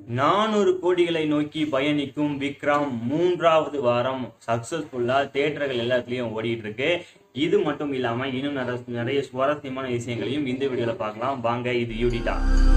நானூறு கோடிகளை நோக்கி பயணிக்கும் விக்ரம் மூன்றாவது வாரம் சக்சஸ்ஃபுல்லா தேட்டர்கள் எல்லாத்துலயும் ஓடிட்டு இருக்கு இது மட்டும் இல்லாம இன்னும் நிறைய நிறைய சுவாரஸ்யமான விஷயங்களையும் இந்த வீடியோல பார்க்கலாம் வாங்க இது யூடிட்டா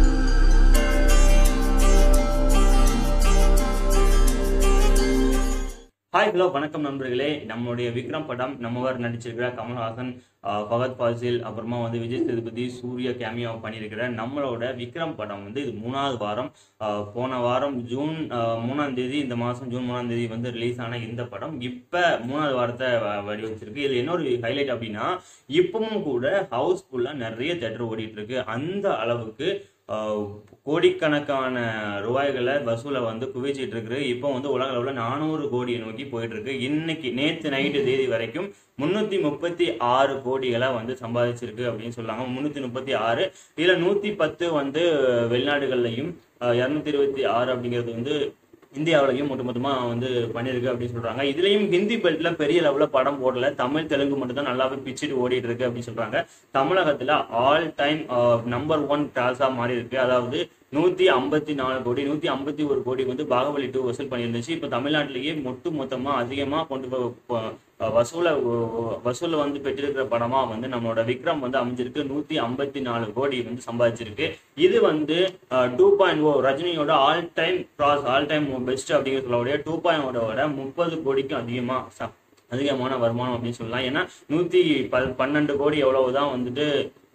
ஹாய் ஹலோ வணக்கம் நண்பர்களே நம்மளுடைய விக்ரம் படம் நம்மவர் நடிச்சிருக்கிற கமல்ஹாசன் ஆஹ் ஃபகத் ஃபாசில் அப்புறமா வந்து விஜய் சேதுபதி சூர்யா கேமியோ பண்ணியிருக்கிற நம்மளோட விக்ரம் படம் வந்து இது மூணாவது வாரம் ஆஹ் போன வாரம் ஜூன் ஆஹ் மூணாம் தேதி இந்த மாதம் ஜூன் மூணாம் தேதி வந்து ரிலீஸ் ஆன இந்த படம் இப்போ மூணாவது வாரத்தை வ- வடிவமைச்சிருக்கு இதில் என்ன ஒரு ஹைலைட் அப்படின்னா இப்பவும் கூட ஹவுஸ்ஃபுல்லாக நிறைய தேட்டர் ஓடிட்டு இருக்கு அந்த அளவுக்கு ஆஹ் கோடிக்கணக்கான ரூபாய்களை வசூலை வந்து குவிச்சிட்டு இருக்கு இப்போ வந்து உலக அளவில் நானூறு கோடியை நோக்கி போயிட்டு இருக்கு இன்னைக்கு நேற்று நைட்டு தேதி வரைக்கும் முன்னூத்தி முப்பத்தி ஆறு கோடிகளை வந்து சம்பாதிச்சிருக்கு அப்படின்னு சொல்றாங்க முன்னூத்தி முப்பத்தி ஆறு இதுல நூத்தி பத்து வந்து வெளிநாடுகள்லையும் இரநூத்தி இருபத்தி ஆறு அப்படிங்கிறது வந்து இந்தியாவிலையும் ஒட்டுமொத்தமா வந்து பண்ணியிருக்கு அப்படின்னு சொல்றாங்க இதுலயும் ஹிந்தி பெல்ட்ல பெரிய லெவல்ல படம் போடல தமிழ் தெலுங்கு மட்டும் தான் நல்லாவே பிச்சுட்டு ஓடிட்டு இருக்கு அப்படின்னு சொல்றாங்க தமிழகத்துல ஆல் டைம் நம்பர் ஒன் டாஸா மாறி இருக்கு அதாவது நூத்தி ஐம்பத்தி நாலு கோடி நூத்தி ஐம்பத்தி ஒரு கோடி வந்து பாகுபலி டூ வசூல் பண்ணியிருந்துச்சு இப்ப தமிழ்நாட்டிலேயே மொட்டு மொத்தமா அதிகமா கொண்டு போ- போ- வசூலை வசூலை வந்து பெற்றிருக்கிற படமா வந்து நம்மளோட விக்ரம் வந்து அமைஞ்சிருக்கு நூத்தி ஐம்பத்தி நாலு கோடி வந்து சம்பாதிச்சிருக்கு இது வந்து டூ பாயிண்ட் ஓ ரஜினியோட all time gross all time best அப்படிங்கிற சொல்லக்கூடிய டூ பாயிண்ட் விட முப்பது கோடிக்கும் அதிகமா ச- அதிகமான வருமானம் அப்படின்னு சொல்லலாம் ஏன்னா நூத்தி ப பன்னெண்டு கோடி எவ்வளவுதான் வந்துட்டு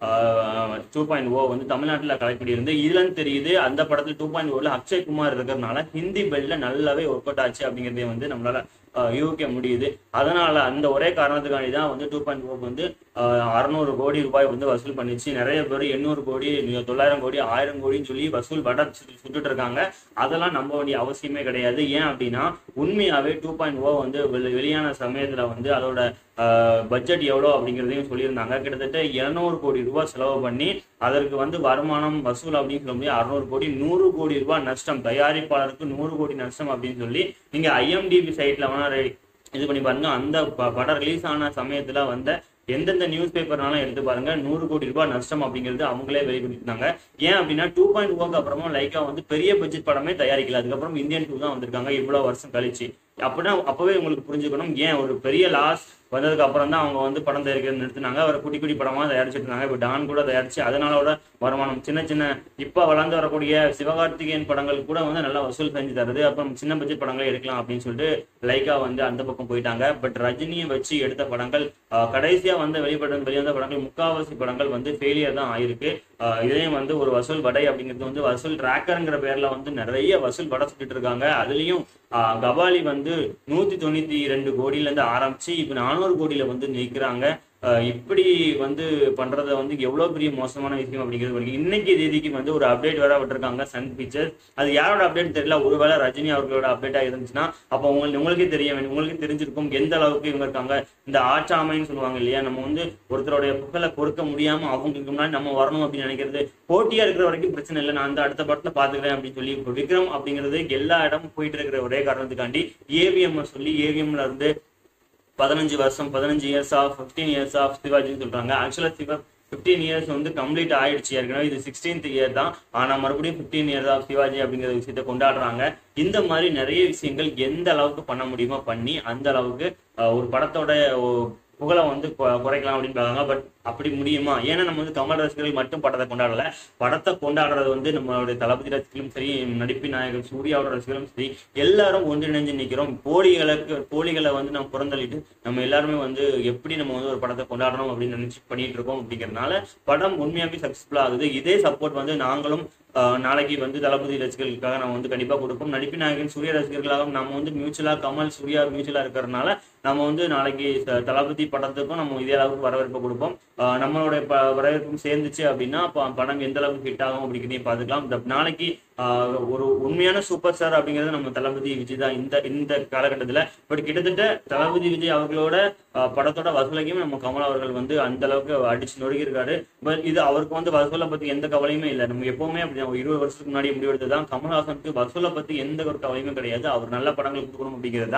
டூ பாயிண்ட் ஓ வந்து தமிழ்நாட்டில் கலெக்ட் பண்ணியிருந்து இதுலன்னு தெரியுது அந்த படத்துல டூ பாயிண்ட் ஓல அக்ஷய் குமார் இருக்கிறதுனால ஹிந்தி பெல்ல நல்லாவே ஒர்க் அவுட் ஆச்சு அப்படிங்கிறதே வந்து நம்மளால ஆஹ் யூகிக்க முடியுது அதனால அந்த ஒரே காரணத்துக்காண்டி தான் வந்து டூ பாயிண்ட் ஓ வந்து அறுநூறு கோடி ரூபாய் வந்து வசூல் பண்ணிச்சு நிறைய பேர் எண்ணூறு கோடி தொள்ளாயிரம் கோடி ஆயிரம் கோடின்னு சொல்லி வசூல் வட சு- சுட்டுட்டு இருக்காங்க அதெல்லாம் நம்ப வேண்டிய அவசியமே கிடையாது ஏன் அப்படின்னா உண்மையாவே டூ பாயிண்ட் ஓ வந்து வெளி- வெளியான சமயத்துல வந்து அதோட பட்ஜெட் எவ்வளோ அப்படிங்கிறதையும் சொல்லியிருந்தாங்க கிட்டத்தட்ட 200 கோடி ரூபாய் செலவு பண்ணி அதற்கு வந்து வருமானம் வசூல் அப்படின்னு சொல்ல முடியாது அறுநூறு கோடி நூறு கோடி ரூபாய் நஷ்டம் தயாரிப்பாளருக்கு நூறு கோடி நஷ்டம் அப்படின்னு சொல்லி நீங்க ஐஎம்டிபி சைட்ல வேணா ரெ- இது பண்ணி பாருங்க அந்த ப- படம் ரிலீஸ் ஆன சமயத்துல வந்த எந்தெந்த நியூஸ் பேப்பர்னாலும் எடுத்து பாருங்க நூறு கோடி ரூபாய் நஷ்டம் அப்படிங்கிறது அவங்களே வெளிப்படுத்திருந்தாங்க ஏன் அப்படின்னா டூ பாயிண்ட் ஓக்கு அப்புறமா லைக்கா வந்து பெரிய பட்ஜெட் படமே தயாரிக்கல அதுக்கப்புறம் இந்தியன் டூ தான் வந்திருக்காங்க இவ்வளவு வருஷம் கழிச்சு அப்படின்னா அப்பவே உங்களுக்கு புரிஞ்சுக்கணும் ஏன் ஒரு பெரிய லாஸ் வந்ததுக்கு அப்புறம் தான் அவங்க வந்து படம் தயாரிக்கிறது நிறுத்தினாங்க அவர் குட்டி குட்டி படமா தயாரிச்சுட்டு இருந்தாங்க இப்போ டான் கூட தயாரிச்சு அதனாலோட வருமானம் சின்ன சின்ன இப்ப வளர்ந்து வரக்கூடிய சிவகார்த்திகேயன் படங்கள் கூட வந்து நல்லா வசூல் செஞ்சு தருது அப்புறம் சின்ன பட்ஜெட் படங்களை எடுக்கலாம் அப்படின்னு சொல்லிட்டு லைக்கா வந்து அந்த பக்கம் போயிட்டாங்க பட் ரஜினியை வச்சு எடுத்த படங்கள் ஆஹ், கடைசியா வந்த வெளிப்பட வெளிவந்த படங்கள் முக்காவாசி படங்கள் வந்து ஃபெயிலியர் தான் ஆயிருக்கு ஆஹ், இதையும் வந்து ஒரு வசூல் வடை அப்படிங்கிறது வந்து வசூல் ட்ராக்கர்ங்கிற பேர்ல வந்து நிறைய வசூல் வடை சுட்டுட்டு இருக்காங்க அதுலயும் ஆஹ், கபாலி வந்து நூத்தி தொண்ணூத்தி ரெண்டு கோடியில இருந்து ஆரம்பிச்சு இப்ப நானூறு கோடியில வந்து நிற்கிறாங்க ஆஹ் இப்படி வந்து பண்றத வந்து எவ்வளவு பெரிய மோசமான விஷயம் அப்படிங்கிறது பாருங்க. இன்னைக்கு தேதிக்கு வந்து ஒரு அப்டேட் வேற விட்டுருக்காங்க சன் பிக்சர்ஸ் அது யாரோட அப்டேட் தெரியல ஒருவேளை ரஜினி அவர்களோட அப்டேட்டா இருந்துச்சுன்னா அப்போ உங்களுக்கு உங்களுக்கே தெரிய வேண்டும் உங்களுக்கே தெரிஞ்சிருக்கும் எந்த அளவுக்கு இவங்க இருக்காங்க இந்த ஆட்சாமைன்னு சொல்லுவாங்க இல்லையா நம்ம வந்து ஒருத்தருடைய புகழை கொடுக்க முடியாம அவங்களுக்கு முன்னாடி நம்ம வரணும் அப்படின்னு நினைக்கிறது போட்டியா இருக்கிற வரைக்கும் பிரச்சனை இல்லை நான் அந்த அடுத்த படத்துல பாத்துக்கிறேன் அப்படின்னு சொல்லி இப்போ விக்ரம் அப்படிங்கிறது எல்லா இடமும் போயிட்டு இருக்கிற ஒரே காரணத்துக்காண்டி ஏவிஎம் சொல்லி ஏவிஎம்ல இருந்து பதினஞ்சு வருஷம் பதினஞ்சு years of fifteen years of சிவாஜின்னு சொல்றாங்க ஆக்சுவலா சிவா ஃபிஃப்டீன் இயர்ஸ் வந்து கம்ப்ளீட் ஆயிடுச்சு ஏற்கனவே இது சிக்ஸ்டீன்த் இயர் தான் ஆனா மறுபடியும் ஃபிஃப்டீன் இயர்ஸ் ஆஃப் சிவாஜி அப்படிங்கிற விஷயத்த கொண்டாடுறாங்க இந்த மாதிரி நிறைய விஷயங்கள் எந்த அளவுக்கு பண்ண முடியுமோ பண்ணி அந்த அளவுக்கு அஹ், ஒரு படத்தோட ஒ- புகழை வந்து கொ- குறைக்கலாம் அப்படின்னு பார்க்காங்க பட் அப்படி முடியுமா ஏன்னா நம்ம வந்து கமல் ரசிகர்கள் மட்டும் படத்தை கொண்டாடல படத்தை கொண்டாடுறது வந்து நம்மளுடைய தளபதி ரசிகர்களும் சரி நடிப்பின் நாயகர் சூர்யாவோட ரசிகர்களும் சரி எல்லாரும் ஒன்றிணைஞ்சு நிக்கிறோம் போலிகளுக்கு போலிகளை வந்து நம்ம புறந்தள்ளிட்டு நம்ம எல்லாருமே வந்து எப்படி நம்ம வந்து ஒரு படத்தை கொண்டாடணும் அப்படின்னு நினைச்சு பண்ணிட்டு இருக்கோம் அப்படிங்கறதுனால படம் உண்மையாவே சக்சஸ்ஃபுல் ஆகுது இதே சப்போர்ட் வந்து நாங்களும் ஆஹ், நாளைக்கு வந்து தளபதி ரசிகர்களுக்காக நம்ம வந்து கண்டிப்பா கொடுப்போம் நடிப்பின் நாயகன் சூர்யா ரசிகர்களாக நம்ம வந்து மியூச்சுவலா கமல் சூர்யா மியூச்சுவலா இருக்கிறதுனால நம்ம வந்து நாளைக்கு த- தளபதி படத்துக்கும் நம்ம இதே அளவுக்கு வரவேற்பு கொடுப்போம் ஆஹ், நம்மளுடைய ப வரவேற்பும் சேர்ந்துச்சு அப்படின்னா அப்ப படம் எந்த அளவுக்கு ஹிட் ஆகும் அப்படிங்கிறதையும் பார்த்துக்கலாம் இந்த நாளைக்கு ஆஹ், ஒரு உண்மையான சூப்பர் ஸ்டார் அப்படிங்கிறது நம்ம தளபதி விஜய் தான் இந்த இந்த காலகட்டத்துல பட் கிட்டத்தட்ட தளபதி விஜய் அவர்களோட ஆஹ், படத்தோட வசூலையும் நம்ம கமல் அவர்கள் வந்து அந்த அளவுக்கு அடிச்சு நொறுக்கி இருக்காரு பட் இது அவருக்கு வந்து வசூலை பத்தி எந்த கவலையுமே இல்லை நம்ம எப்பவுமே அப்படி ஒரு இருபது வருஷத்துக்கு முன்னாடி முடிவெடுத்து தான் கமல்ஹாசனுக்கு வசூலை பத்தி எந்த ஒரு கவலையுமே கிடையாது அவர் நல்ல படங்கள் கொடுக்கணும் அப்படிங்கிறது தான்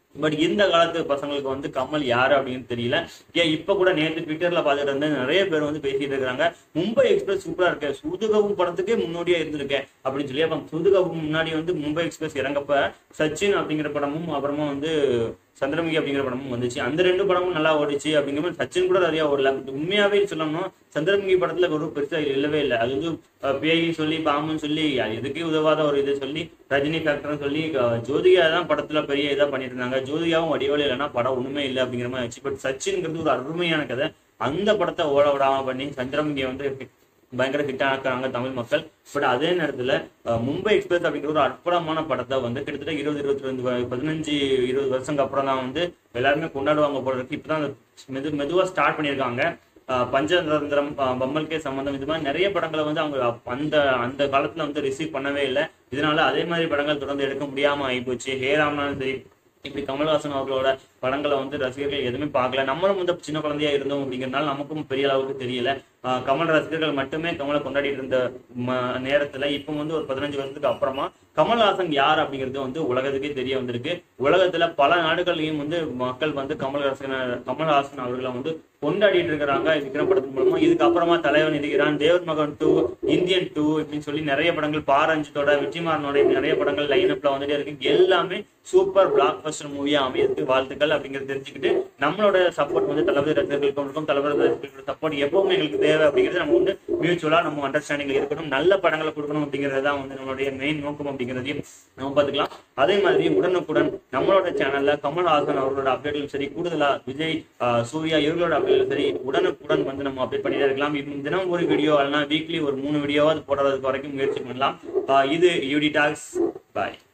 பட் இந்த காலத்து பசங்களுக்கு வந்து கமல் யாரு அப்படின்னு தெரியல ஏன் இப்ப கூட நேற்று ட்விட்டர்ல பாத்துட்டு இருந்தேன் நிறைய பேர் வந்து பேசிட்டு இருக்காங்க மும்பை எக்ஸ்பிரஸ் சூப்பரா இருக்கு சுதுகவும் படத்துக்கே முன்னோடியா இருந்திருக்கேன் அப்படின்னு சொல்லி அப்ப சுதுகவும் முன்னாடி வந்து மும்பை எக்ஸ்பிரஸ் இறங்கப்ப சச்சின் அப்படிங்கிற படமும் அப்புறமா வந்து சந்திரமுகி அப்படிங்கிற படமும் வந்துச்சு அந்த ரெண்டு படமும் நல்லா ஓடிச்சு அப்படிங்கிற மாதிரி சச்சின் கூட நிறைய ஓடல But உண்மையாவே சொல்லணும்னா சந்திரமுகி படத்துல ஒரு பெருசா இல்லவே இல்லை அது வந்து அஹ், பேய் சொல்லி பாம்புன்னு சொல்லி அது எதுக்கே உதவாத ஒரு இதை சொல்லி ரஜினி ஃபேக்டர்னு சொல்லி அஹ், ஜோதிகா தான் படத்துல பெரிய இதா பண்ணிட்டு இருந்தாங்க ஜோதிகாவும் வடிவல் இல்லைன்னா படம் ஒண்ணுமே இல்லை அப்படிங்கிற மாதிரி ஆச்சு பட் சச்சின்ங்கிறது ஒரு அருமையான கதை அந்த படத்தை ஓட விடாம பண்ணி சந்திரமுகியை வந்து பயங்கர ஹிட் ஆக்குறாங்க தமிழ் மக்கள் பட் அதே நேரத்துல அஹ், மும்பை எக்ஸ்பிரஸ் அப்படிங்கிற ஒரு அற்புதமான படத்தை வந்து கிட்டத்தட்ட இருபது இருபத்தி ரெண்டு வ- பதினஞ்சு இருபது வருஷங்க அப்புறம் தான் வந்து எல்லாருமே கொண்டாடுவாங்க போல இருக்கு இப்பதான் அந்த மெது மெதுவா ஸ்டார்ட் பண்ணியிருக்காங்க அஹ், பஞ்சதந்திரம் அஹ், பம்மல்கே சம்பந்தம் இது மாதிரி நிறைய படங்களை வந்து அவங்க அப்ப- அந்த அந்த காலத்துல வந்து ரிசீவ் பண்ணவே இல்லை இதனால அதே மாதிரி படங்கள் தொடர்ந்து எடுக்க முடியாம ஆயிப்போச்சு ஹே ராம்னாலும் சரி இப்படி கமல்ஹாசன் அவர்களோட படங்களை வந்து ரசிகர்கள் எதுவுமே பார்க்கல நம்மளும் வந்து சின்ன குழந்தையா இருந்தோம் அப்படிங்கறதுனால நமக்கும் பெரிய அளவுக்கு தெரியல ஆஹ் கமல் ரசிகர்கள் மட்டுமே கமலை கொண்டாடிட்டு இருந்த ம- நேரத்துல இப்போ வந்து ஒரு பதினஞ்சு வருஷத்துக்கு அப்புறமா கமல்ஹாசன் யார் அப்படிங்கிறது வந்து உலகத்துக்கே தெரிய வந்திருக்கு உலகத்துல பல நாடுகள்லயும் வந்து மக்கள் வந்து கமல்ஹாசன் கமல்ஹாசன் அவர்களை வந்து கொண்டாடிட்டு இருக்கிறாங்க விக்ரம் படத்தின் மூலமா இதுக்கு அப்புறமா தலைவன் இருக்கிறான் தேவர் மகன் டூ இந்தியன் டூ இப்படின்னு சொல்லி நிறைய படங்கள் பாரஞ்சித்தோட வெற்றிமாறனோட நிறைய படங்கள் லைன் அப்ல வந்துட்டே இருக்கு எல்லாமே சூப்பர் பிளாக் பஸ்டர் மூவியா அமையறதுக்கு வாழ்த்துக்கள் அப்படிங்கறத தெரிஞ்சுக்கிட்டு நம்மளோட சப்போர்ட் வந்து தளபதி ரசிகர்களுக்கும் இருக்கும் தளபதி ரசிகர்களோட சப்போர்ட் எப்பவுமே எங்களுக்கு தேவை அப்படிங்கிறது நம்ம வந்து மியூச்சுவலா நம்ம அண்டர்ஸ்டாண்டிங்ல இருக்கணும் நல்ல படங்களை கொடுக்கணும் அப்படிங்கிறது தான் வந்து நம்மளுடைய மெயின் நோக்கம் அப்படிங்கிறதையும் நம்ம பார்த்துக்கலாம் அதே மாதிரி உடனுக்குடன் நம்மளோட சேனல்ல கமல்ஹாசன் அவர்களோட அப்டேட்களும் சரி கூடுதலா விஜய் ஆஹ் சூர்யா இவர்களோட அப்டேட்களும் சரி உடனுக்குடன் வந்து நம்ம அப்டேட் பண்ணிட்டே இருக்கலாம் இன்னும் தினம் ஒரு வீடியோ இல்லைனா வீக்லி ஒரு மூணு வீடியோவாவது போடுறதுக்கு வரைக்கும் முயற்சி பண்ணலாம் ஆஹ் இது யூடி டாக்ஸ் பாய்